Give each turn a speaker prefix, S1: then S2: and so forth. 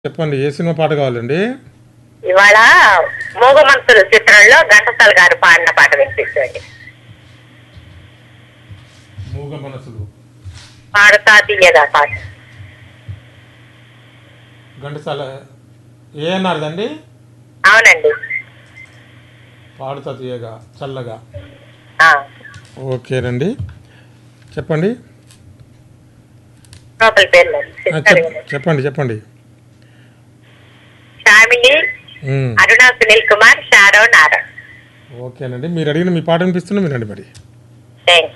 S1: చెప్పండి ఏ సినిమా పాట కావాలండి
S2: ఇవాళ మూగ మనసులు చిత్రంలో ఘంటసాల గారు పాడిన పాట వినిపించండి
S1: మూగ మనసులు
S2: పాడుతా తీయగా పాట
S1: ఘంటసాల ఏ అన్నారదండి
S2: అవునండి
S1: పాడుతా తీయగా చల్లగా
S2: ఆ,
S1: ఓకేనండి చెప్పండి
S2: లోపల పేర్లు
S1: ఆ,
S2: సిస్టర్
S1: చెప్- చెప్పండి చెప్పండి
S2: షామిలి
S1: ఉమ్,
S2: అరుణా సునీల్ కుమార్ షారో నారాయణ
S1: ఓకేనండి మీరు అడిగిన మీ పాట వినిపిస్తున్నా మీరండి మరి
S2: థ్యాంక్స్